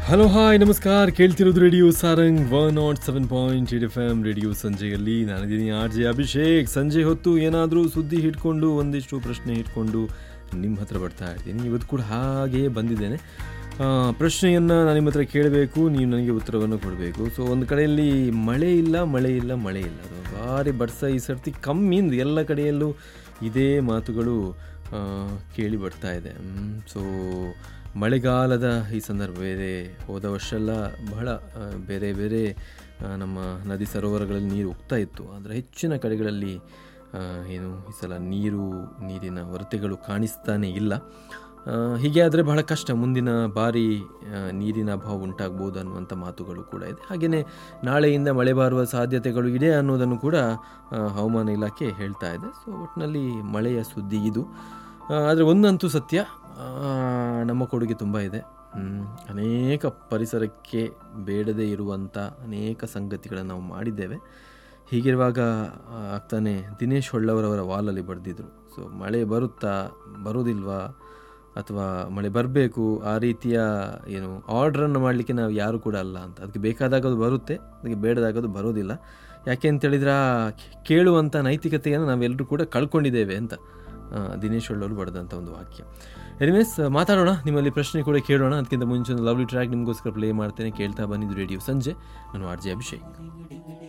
hello hi ನಮಸ್ಕಾರ ಕೇಳ್ತಿರೋದು radio Sarang one nought seven point eight F M radio ಸಂಜೆಯಲ್ಲಿ ನಾನಿದ್ದೀನಿ ಆರ್ ಜೆ ಅಭಿಷೇಕ್ ಸಂಜೆ ಹೊತ್ತು ಏನಾದರೂ ಸುದ್ದಿ ಹಿಡ್ಕೊಂಡು ಒಂದಿಷ್ಟು ಪ್ರಶ್ನೆ ಇಟ್ಕೊಂಡು ನಿಮ್ಮ ಹತ್ರ ಬರ್ತಾ ಇರ್ತೀನಿ ಇವತ್ತು ಕೂಡ ಹಾಗೆಯೇ ಬಂದಿದ್ದೇನೆ ಆ, ಪ್ರಶ್ನೆಯನ್ನು ನಾನು ನಿಮ್ಮ ಹತ್ರ ಕೇಳಬೇಕು ನೀವು ನನಗೆ ಉತ್ತರವನ್ನು ಕೊಡಬೇಕು ಸೊ ಒಂದು ಕಡೆಯಲ್ಲಿ ಮಳೆ ಇಲ್ಲ ಮಳೆ ಇಲ್ಲ ಮಳೆ ಇಲ್ಲ ಅದು ಭಾರಿ ಬಡ್ಸ ಈ ಸರ್ತಿ ಕಮ್ಮಿ ಇಂದ ಎಲ್ಲ ಕಡೆಯಲ್ಲೂ ಇದೇ ಮಾತುಗಳು ಆ, ಕೇಳಿ ಬರ್ತಾ ಇದೆ ಸೊ ಮಳೆಗಾಲದ ಈ ಸಂದರ್ಭವಿದೆ ಹೋದ ವರ್ಷ ಎಲ್ಲ ಬಹಳ ಆ, ಬೇರೆ ಬೇರೆ ಆ, ನಮ್ಮ ನದಿ ಸರೋವರಗಳಲ್ಲಿ ನೀರು ಹೋಗ್ತಾ ಇತ್ತು ಆದರೆ ಹೆಚ್ಚಿನ ಕಡೆಗಳಲ್ಲಿ ಆ, ಏನು ಈ ಸಲ ನೀರು ನೀರಿನ ಹೊರತೆಗಳು ಕಾಣಿಸ್ತಾನೇ ಇಲ್ಲ ಆ, ಹೀಗೆ ಆದರೆ ಬಹಳ ಕಷ್ಟ ಮುಂದಿನ ಬಾರಿ ಆ, ನೀರಿನ ಅಭಾವ ಉಂಟಾಗ್ಬೋದು ಅನ್ನುವಂಥ ಮಾತುಗಳು ಕೂಡ ಇದೆ ಹಾಗೆಯೇ ನಾಳೆಯಿಂದ ಮಳೆ ಬಾರುವ ಸಾಧ್ಯತೆಗಳು ಇದೆ ಅನ್ನೋದನ್ನು ಕೂಡ ಆ, ಹವಾಮಾನ ಇಲಾಖೆ ಹೇಳ್ತಾ ಇದೆ ಸೊ ಒಟ್ಟಿನಲ್ಲಿ ಮಳೆಯ ಸುದ್ದಿ ಇದು ಆದರೆ ಒಂದಂತೂ ಸತ್ಯ ಆ, ನಮ್ಮ ಕೊಡುಗೆ ತುಂಬ ಇದೆ ಹ್ಮ್, ಅನೇಕ ಪರಿಸರಕ್ಕೆ ಬೇಡದೇ ಇರುವಂಥ ಅನೇಕ ಸಂಗತಿಗಳನ್ನು ನಾವು ಮಾಡಿದ್ದೇವೆ ಹೀಗಿರುವಾಗ ಆ, ಆಗ್ತಾನೆ ದಿನೇಶ್ ಹೊಳ್ಳವರವರ ವಾಲಲ್ಲಿ ಬರೆದಿದ್ರು ಸೊ ಮಳೆ ಬರುತ್ತಾ ಬರೋದಿಲ್ವಾ ಅಥವಾ ಮಳೆ ಬರಬೇಕು ಆ ರೀತಿಯ ಏನು ಆರ್ಡ್ರನ್ನು ಮಾಡಲಿಕ್ಕೆ ನಾವು ಯಾರು ಕೂಡ ಅಲ್ಲ ಅಂತ ಅದಕ್ಕೆ ಬೇಕಾದಾಗ ಅದು ಬರುತ್ತೆ ಅದಕ್ಕೆ ಬೇಡದಾಗ ಅದು ಬರೋದಿಲ್ಲ ಯಾಕೆ ಅಂತೇಳಿದ್ರೆ ಆ ಕೇಳುವಂಥ ನೈತಿಕತೆಯನ್ನು ನಾವೆಲ್ಲರೂ ಕೂಡ ಕಳ್ಕೊಂಡಿದ್ದೇವೆ ಅಂತ ಆ, ದಿನೇಶ್ ಒಳ್ಳವರು ಬರೆದಂಥ ಒಂದು ವಾಕ್ಯ ಎನಿವೇಸ್ ಮಾತಾಡೋಣ ನಿಮ್ಮಲ್ಲಿ ಪ್ರಶ್ನೆ ಕೂಡ ಕೇಳೋಣ ಅದಕ್ಕಿಂತ ಮುಂಚೆ ಒಂದು ಲವ್ಲಿ ಟ್ರ್ಯಾಕ್ ನಿಮಗೋಸ್ಕರ ಪ್ಲೇ ಮಾಡ್ತೇನೆ ಕೇಳ್ತಾ ಬಂದಿದ್ದು ರೇಡಿಯೋ ಸಂಜೆ ನಾನು ಆರ್ ಜೆ ಅಭಿಷೇಕ್